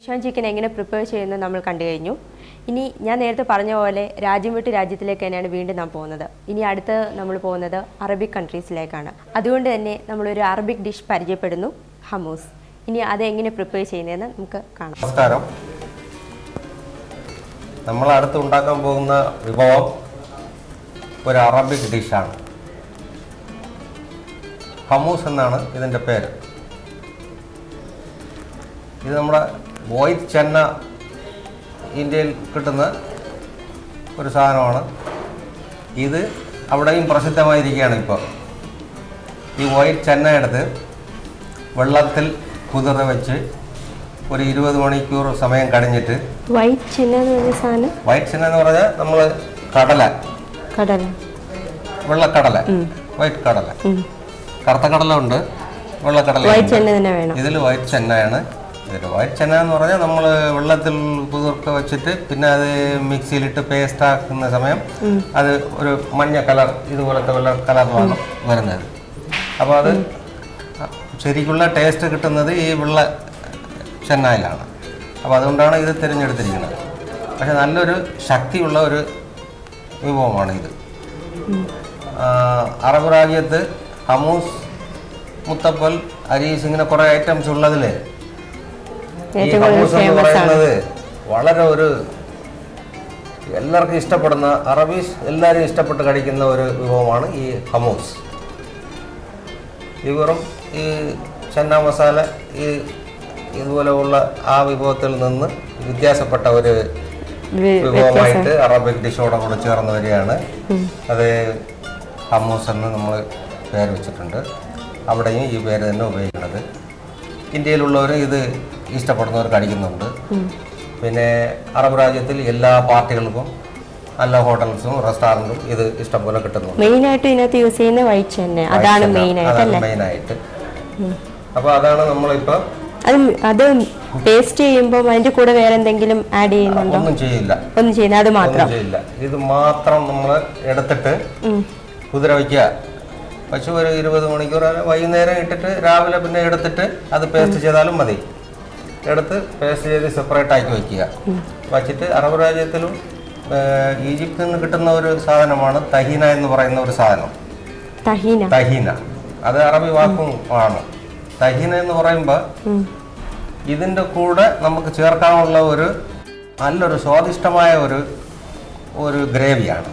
Sean chicken എങ്ങനെ prepare ചെയ്യുന്നത് നമ്മൾ കണ്ടു കഴിഞ്ഞു ഇനി ഞാൻ നേരത്തെ പറഞ്ഞ പോലെ രാജ്യം വിട്ട് രാജ്യത്തിലേക്ക് തന്നെയാണ് വീണ്ടും നാം പോകുന്നത് ഇനി അടുത്ത് നമ്മൾ പോകുന്നത് അറബിക് കൺട്രീസിലേക്കാണ് അതുകൊണ്ട് തന്നെ നമ്മളൊരു അറബിക് ഡിഷ് പരിചയപ്പെടുന്നു ഹമൂസ് ഇനി അത് എങ്ങനെ പ്രിപ്പയർ ചെയ്യുന്നതെന്ന് നമുക്ക് കാണാം നമസ്കാരം നമ്മൾ അടുത്ത് ഉണ്ടാക്കാൻ പോകുന്ന വിഭവം ഒരു അറബിക് ഡിഷാണ് ഹമൂസ് എന്നാണ് ഇതിൻ്റെ പേര് ഇത് നമ്മുടെ വൈറ്റ് ചെന്ന ഇന്ത്യയിൽ കിട്ടുന്ന ഒരു സാധനമാണ് ഇത് അവിടെയും പ്രസിദ്ധമായിരിക്കുകയാണ് ഇപ്പോൾ ഈ വൈറ്റ് ചെന്ന എടുത്ത് വെള്ളത്തിൽ കുതിർന്ന് വെച്ച് ഒരു ഇരുപത് മണിക്കൂർ സമയം കഴിഞ്ഞിട്ട് വൈറ്റ് ചിന്ന എന്ന് പറഞ്ഞ സാധനം വൈറ്റ് ചെന്ന എന്ന് പറഞ്ഞാൽ നമ്മൾ കടല കടല വെള്ളക്കടല വൈറ്റ് കടല കറുത്ത കടല ഉണ്ട് വെള്ളക്കടല വൈറ്റ് ചെന്ന തന്നെ വേണം ഇതിൽ വൈറ്റ് ചെന്നയാണ് ഇതിൽ വൈറ്റ് ചെന്ന എന്ന് പറഞ്ഞാൽ നമ്മൾ വെള്ളത്തിൽ കുതിർക്ക വെച്ചിട്ട് പിന്നെ അത് മിക്സിയിലിട്ട് പേസ്റ്റ് ആക്കുന്ന സമയം അത് ഒരു മഞ്ഞ കളർ ഇതുപോലത്തെ വെള്ള കളറിലാണ് വരുന്നത് അപ്പോൾ അത് ശരിക്കുള്ള ടേസ്റ്റ് കിട്ടുന്നത് ഈ വെള്ള ചെന്നായിലാണ് അപ്പോൾ അതുകൊണ്ടാണ് ഇത് തിരഞ്ഞെടുത്തിരിക്കുന്നത് പക്ഷെ നല്ലൊരു ശക്തിയുള്ള ഒരു വിഭവമാണ് ഇത് ആ, അറബ് രാജ്യത്ത് ഹമൂസ് മുത്തപ്പൽ അരീസ് ഇങ്ങനെ കുറേ ഐറ്റംസ് ഉള്ളതിൽ ഈ ഏറ്റവും കൂടുതൽ ഹമൂസ് എന്ന് ഫേമസ് ആണ് പറയുന്നത് വളരെ ഒരു എല്ലാവർക്കും ഇഷ്ടപ്പെടുന്ന അറബീസ് എല്ലാവരും ഇഷ്ടപ്പെട്ട് കഴിക്കുന്ന ഒരു വിഭവമാണ് ഈ ഹമൂസ് ഈ വെറും ഈ ചന്ന മസാല ഈ ഇതുപോലെയുള്ള ആ വിഭവത്തിൽ നിന്ന് വ്യത്യാസപ്പെട്ട ഒരു വി- വിഭവമായിട്ട് അറബിക് ഡിഷോടെ കൂടെ ചേർന്ന് വരികയാണ് അത് ഹമ്മൂസ് എന്ന് നമ്മൾ പേര് വെച്ചിട്ടുണ്ട് അവിടെയും ഈ പേര് തന്നെ ഉപയോഗിക്കുന്നത് ഇന്ത്യയിലുള്ളവരും ഇത് ഇഷ്ടപ്പെടുന്നവർ കഴിക്കുന്നുണ്ട് പിന്നെ അറബ് രാജ്യത്തിൽ എല്ലാ പാർട്ടികൾക്കും നല്ല ഹോട്ടൽസും റെസ്റ്റോറൻറ്റും ഇത് ഇഷ്ടംപോലെ കിട്ടുന്നുണ്ട് മെയിനായിട്ട് ഇതിനകത്ത് യൂസ് ചെയ്യുന്ന വൈറ്റ് ചെന്ന അതാണ് മെയിനായിട്ട് അതാണ് അല്ലേ മെയിനായിട്ട് അപ്പോൾ അതാണ് നമ്മളിപ്പോൾ അത് അത് ടേസ്റ്റ് ചെയ്യുമ്പോൾ അതിന്റെ കൂടെ വേറെ എന്തെങ്കിലും ആഡ് ചെയ്യുന്നുണ്ടോ ഒന്നും ചെയ്യില്ല ഒന്നും ചെയ്യുന്നത് അത് മാത്രം ഒന്നും ചെയ്യില്ല ഇത് മാത്രം നമ്മൾ എടുത്തിട്ട് ഉം. കുതിര വയ്ക്കുക പശു ഒരു ഇരുപത് മണിക്കൂർ അല്ല വൈകുന്നേരം ഇട്ടിട്ട് രാവിലെ പിന്നെ എടുത്തിട്ട് അത് പേസ്റ്റ് ചെയ്താലും മതി എടുത്ത് പേസ്റ്റ് ചെയ്ത് സെപ്പറേറ്റ് ആക്കി വയ്ക്കുക വച്ചിട്ട് അറബ് രാജ്യത്തിലും ഏഹ്, ഈജിപ്തിൽ നിന്ന് കിട്ടുന്ന ഒരു സാധനമാണ് തഹീന എന്ന് പറയുന്ന ഒരു സാധനം തഹീന തഹീന അത് അറബി വാക്കും ആണ് തഹീന എന്ന് പറയുമ്പോൾ ഉം. ഇതിൻ്റെ കൂടെ നമുക്ക് ചേർക്കാനുള്ള ഒരു നല്ലൊരു സ്വാദിഷ്ടമായ ഒരു ഒരു ഗ്രേവിയാണ്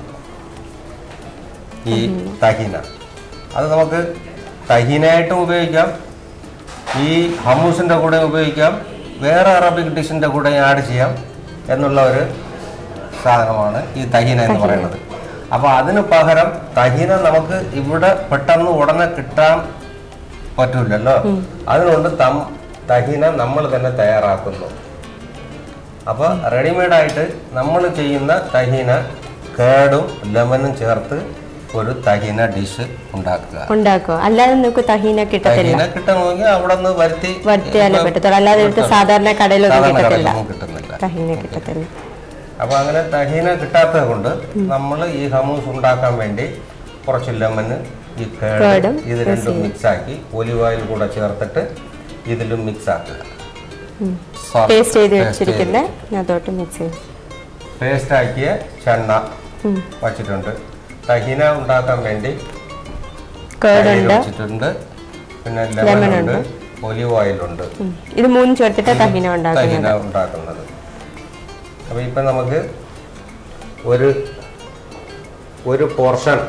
ഈ തഹീന അത് നമുക്ക് തഹീനയായിട്ടും ഉപയോഗിക്കാം ഈ ഹമ്മൂസിൻ്റെ കൂടെ ഉപയോഗിക്കാം വേറെ അറബിക് ഡിഷിൻ്റെ കൂടെ ആഡ് ചെയ്യാം എന്നുള്ള ഒരു സാധനമാണ് ഈ തഹീന എന്ന് പറയുന്നത് അപ്പോൾ അതിന് പകരം തഹീന നമുക്ക് ഇവിടെ പെട്ടെന്ന് ഉടനെ കിട്ടാൻ പറ്റൂലല്ലോ അതുകൊണ്ട് തം തഹീന നമ്മൾ തന്നെ തയ്യാറാക്കുന്നു അപ്പോൾ റെഡിമെയ്ഡായിട്ട് നമ്മൾ ചെയ്യുന്ന തഹീന കേടും ലെമനും ചേർത്ത് ഒരു തഹീന ഡിഷ് ഉണ്ടാക്കുക ഉണ്ടാക്കോ അല്ലാതെ നമുക്ക് തഹീന കിട്ടത്തില്ല തഹീന കിട്ടണമെങ്കിൽ അവിടെ നിന്ന് വരുത്തി വരുത്തിയാലേ പറ്റത്തുള്ളൂ അല്ലാതെ എടുത്ത് സാധാരണ കടയിലൊന്നും സാധാരണ കിട്ടത്തില്ല കടയിലൊന്നും കിട്ടുന്നില്ല തഹീന കിട്ടത്തില്ല അപ്പോൾ അങ്ങനെ തഹീന കിട്ടാത്തത് കൊണ്ട് നമ്മൾ ഈ ഹമൂസ് ഉണ്ടാക്കാൻ വേണ്ടി കുറച്ച് ലെമന് ഈ കേട് കേടും ഇത് രണ്ടും മിക്സ് ആക്കി ഒലിവ് ഓയിൽ കൂടെ ചേർത്തിട്ട് ഇതിലും മിക്സ് ആക്കുക Salt പേസ്റ്റ് ചെയ്ത് paste വെച്ചിരിക്കുന്ന അതോട്ട് മിക്സ് ചെയ്യും പേസ്റ്റ് ആക്കിയ ചെണ്ണ വച്ചിട്ടുണ്ട് തഹീന ഉണ്ടാക്കാൻ വേണ്ടി തൈര് കേടുണ്ട് വെച്ചിട്ടുണ്ട് പിന്നെ ലെമൺ ഉണ്ട് ഒലിവ് ഓയിലുണ്ട് ഉം. ഇത് മൂന്നും ചേർത്തിട്ട് തഹീന ഉണ്ടാക്കുന്നത് തഹീന ഉണ്ടാക്കുന്നത് അപ്പോൾ ഇപ്പം നമുക്ക് ഒരു ഒരു പോർഷൻ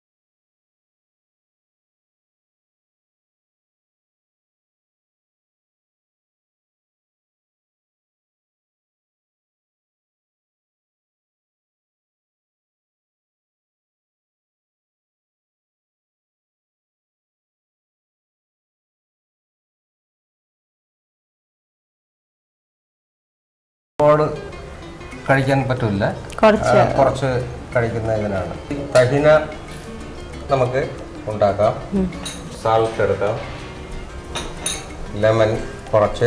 ഒരുപാട് കഴിക്കാൻ പറ്റില്ല കുറച്ച് കുറച്ച് കഴിക്കുന്ന ഇതിനാണ് ഈ തഹിന നമുക്ക് ഉണ്ടാക്കാം സാൾട്ട് എടുക്കാം ലെമൺ കുറച്ച്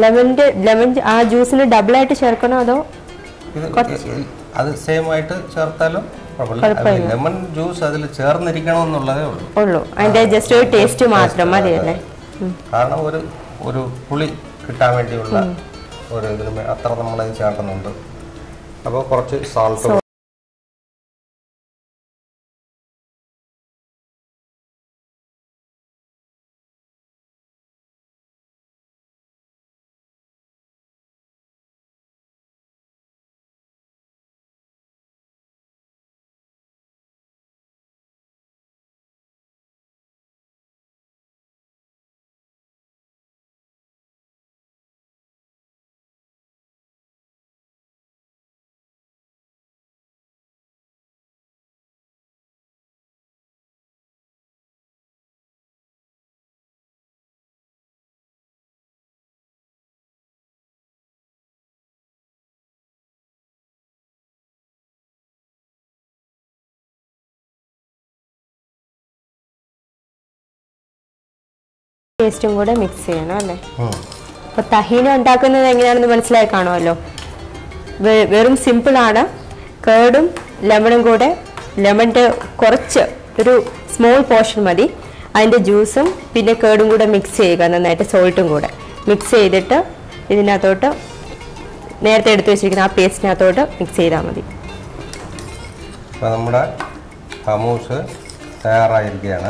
ലെമണിന്റെ ലെമൺ ആ ജ്യൂസിന് ഡബിൾ ആയിട്ട് ചേർക്കണോ അതോ ഇത് ഈ- അത് സെയിം ആയിട്ട് ചേർത്താലും കുഴപ്പമില്ല ലെമൺ ജ്യൂസ് അതിൽ ചേർന്നിരിക്കണമെന്നുള്ളതേ ഉള്ളൂ ഉള്ളൂ അതിന്റെ ജസ്റ്റ് ഒരു ടേസ്റ്റ് മാത്രം മതിയല്ലേ കാരണം ഒരു ഒരു പുളി കിട്ടാൻ വേണ്ടിയുള്ള ഒരു ഇതിന് മേ- അത്ര നമ്മളത് ചേർക്കുന്നുണ്ട് അപ്പോൾ കുറച്ച് സാൾട്ട് ടേസ്റ്റും കൂടെ മിക്സ് ചെയ്യണം അല്ലേ അപ്പൊ തഹീന ഉണ്ടാക്കുന്നത് എങ്ങനെയാണെന്ന് മനസ്സിലായി കാണുമല്ലോ വെ- വെറും സിമ്പിൾ ആണ് കേടും ലെമണും കൂടെ ലെമണിന്റെ കുറച്ച് ഒരു സ്മോൾ പോർഷൻ മതി അതിന്റെ ജ്യൂസും പിന്നെ കേടും കൂടെ മിക്സ് ചെയ്യുക നന്നായിട്ട് സോൾട്ടും കൂടെ മിക്സ് ചെയ്തിട്ട് ഇതിനകത്തോട്ട് നേരത്തെ എടുത്തു വെച്ചിരിക്കുന്ന ആ പേസ്റ്റിനകത്തോട്ട് മിക്സ് ചെയ്താൽ മതി അപ്പോൾ നമ്മുടെ ഹമൂസ് തയ്യാറായിരിക്കുകയാണ്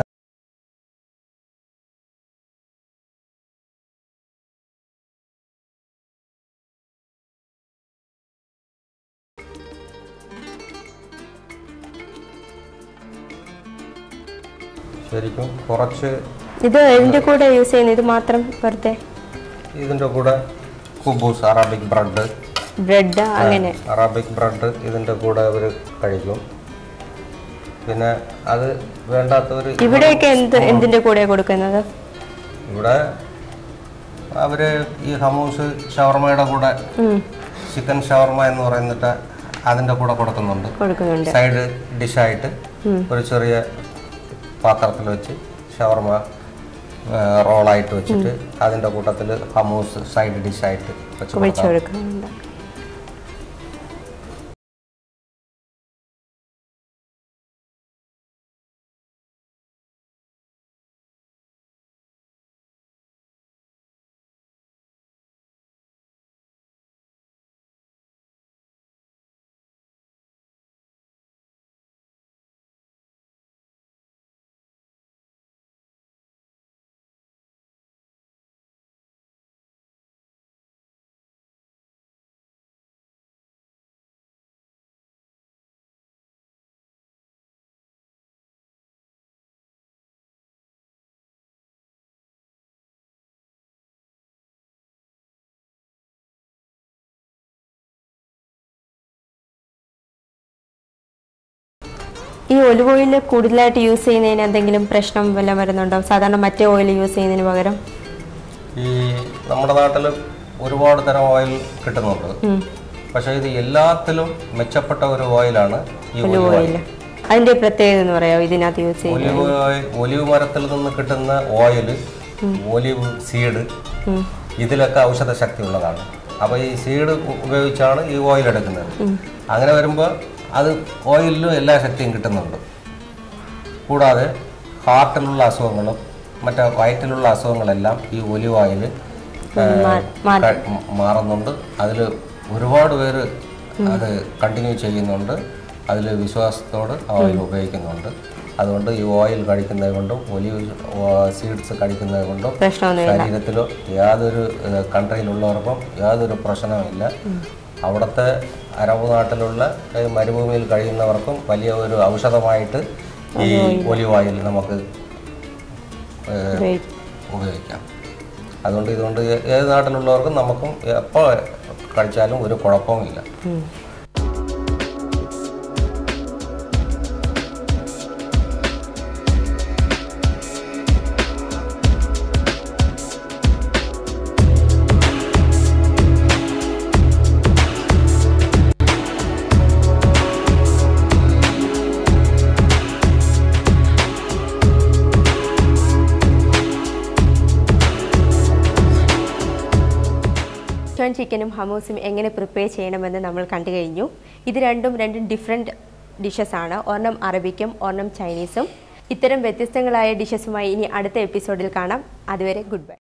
ശരിക്കും കുറച്ച് ഇത് ഇതിന്റെ കൂടെ യൂസ് ചെയ്യുന്നത് ഇത് മാത്രം വെറുതെ ഇതിൻ്റെ കൂടെ കുബൂസ് അറബിക് ബ്രെഡ് ബ്രെഡ് അങ്ങനെ അറബിക് ബ്രെഡ് ഇതിൻ്റെ കൂടെ അവർ കഴിക്കും പിന്നെ അത് വേണ്ടാത്തവർ ഇവിടെയൊക്കെ എന്ത് എന്തിന്റെ കൂടെ കൊടുക്കുന്നത് ഇവിടെ അവർ ഈ ഹമൂസ് ഷവർമയുടെ കൂടെ ഉം, ചിക്കൻ ഷവർമ എന്ന് പറയുന്നിട്ട് അതിൻ്റെ കൂടെ കൊടുക്കുന്നുണ്ട് കൊടുക്കുന്നുണ്ട് സൈഡ് ഡിഷായിട്ട് ഒരു ചെറിയ പാത്രത്തിൽ വെച്ച് ഷവർമ റോളായിട്ട് വെച്ചിട്ട് അതിൻ്റെ കൂട്ടത്തിൽ ഹമൂസ് സൈഡ് ഡിഷായിട്ട് വെച്ച് വെച്ച് കൊടുക്കാം കൊടുക്കുന്നുണ്ട് ഈ ഒലിവ് ഓയിൽ കൂടുതലായിട്ട് യൂസ് ചെയ്യുന്നതിന് എന്തെങ്കിലും പ്രശ്നം വല്ലതും വരുന്നുണ്ടോ സാധാരണ മറ്റേ ഓയിൽ യൂസ് ചെയ്യുന്നതിന് പകരം ഈ നമ്മുടെ നാട്ടിൽ ഒരുപാട് തരം ഓയിൽ കിട്ടുന്നുണ്ട് ഉം, പക്ഷേ ഇത് എല്ലാത്തിലും മെച്ചപ്പെട്ട ഒരു ഓയിലാണ് ഈ ഒലിവ് ഒലിവ് ഓയിൽ ഓയിൽ അതിന്റെ പ്രത്യേകത എന്ന് പറയാമോ ഇതിനകത്ത് യൂസ് ചെയ്യുന്നത് ഒലിവ് ഓയിൽ ഒലിവ് മരത്തിൽ നിന്ന് കിട്ടുന്ന ഓയിൽ ഒലിവ് സീഡ് ഉം, ഇതിലൊക്കെ ഔഷധ ശക്തി ഉള്ളതാണ് അപ്പോൾ ഈ സീഡ് ഉപയോഗിച്ചാണ് ഈ ഓയിൽ എടുക്കുന്നത് അങ്ങനെ വരുമ്പോൾ അത് ഓയിലിലും എല്ലാ ശക്തിയും കിട്ടുന്നുണ്ട് കൂടാതെ ഹാർട്ടിലുള്ള അസുഖങ്ങളും മറ്റേ വയറ്റിലുള്ള അസുഖങ്ങളെല്ലാം ഈ ഒലിവ് ഓയിൽ മാറുന്നുണ്ട് അതിൽ ഒരുപാട് പേര് അത് കണ്ടിന്യൂ ചെയ്യുന്നുണ്ട് അതിൽ വിശ്വാസത്തോട് ആ ഓയിൽ ഉപയോഗിക്കുന്നുണ്ട് അതുകൊണ്ട് ഈ ഓയിൽ കഴിക്കുന്നത് കൊണ്ടും ഒലിവ് സീഡ്സ് കഴിക്കുന്നത് കൊണ്ടും പ്രശ്നമൊന്നുമില്ല ശരീരത്തിലോ യാതൊരു ഏഹ്, കൺട്രിയിലുള്ളവർക്കും യാതൊരു പ്രശ്നവുമില്ല അവിടുത്തെ അറബ് നാട്ടിലുള്ള ഏഹ്, മരുഭൂമിയിൽ കഴിയുന്നവർക്കും വലിയ ഒരു ഔഷധമായിട്ട് ഈ ഒലിവ് ഓയിൽ നമുക്ക് ഏഹ്, ഉപയോഗിക്കും. ഉപയോഗിക്കാം അതുകൊണ്ട് ഇതുകൊണ്ട് ഏ- ഏത് നാട്ടിലുള്ളവർക്കും നമുക്കും എപ്പോൾ കഴിച്ചാലും ഒരു കുഴപ്പവുമില്ല ഉം. ഷെസ്വാൻ ചിക്കനും ഹമൂസും എങ്ങനെ പ്രിപ്പയർ ചെയ്യണമെന്ന് നമ്മൾ കണ്ടു കഴിഞ്ഞു ഇത് രണ്ടും രണ്ടും ഡിഫറെൻറ്റ് ഡിഷസ് ആണ് ഒരെണ്ണം അറബിക്കും ഒരെണ്ണം ചൈനീസും ഇത്തരം വ്യത്യസ്തങ്ങളായ ഡിഷസുമായി ഇനി അടുത്ത എപ്പിസോഡിൽ കാണാം അതുവരെ ഗുഡ് ബൈ